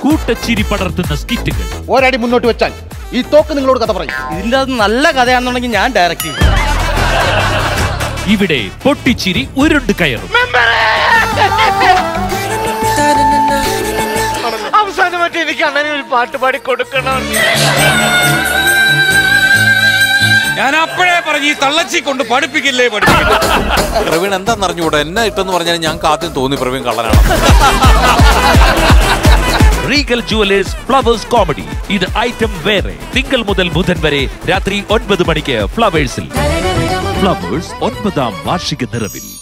കൂട്ടച്ചിരി പടർത്തുന്ന സ്കിറ്റുകൾ ഒരടി മുന്നോട്ട് വെച്ചാൽ ഈ തോക്ക് നിങ്ങളോട് കഥ പറയും ഇതിന്റെ അത് നല്ല കഥയാണെന്നുണ്ടെങ്കിൽ ഞാൻ ഡയറക്റ്റ് ചെയ്യും ഇവിടെ പൊട്ടിച്ചിരി ഉരുണ്ട് കയറും അവസാനമായിട്ട് എനിക്ക് അണ്ണനെ ഒരു പാട്ട് പാടി കൊടുക്കണം ഞാൻ അപ്പോഴേ പറഞ്ഞു ഈ തള്ളച്ചി കൊണ്ട് പഠിപ്പിക്കില്ലേ പഠിപ്പിക്കില്ല പ്രവീൺ എന്താന്ന് അറിഞ്ഞുകൂടാ എന്നെ ഇട്ടെന്ന് പറഞ്ഞാൽ ഞങ്ങൾക്ക് ആദ്യം തോന്നി പ്രവീൺ കള്ളനാണ് റീഗൽ ജുവലേഴ്സ് ഫ്ലവേഴ്സ് കോമഡി ഇത് ഐറ്റം വേറെ തിങ്കൾ മുതൽ ബുധൻ വരെ രാത്രി ഒൻപത് മണിക്ക് ഫ്ലവേഴ്സിൽ ഫ്ലവേഴ്സ് ഒൻപതാം വാർഷിക നിറവിൽ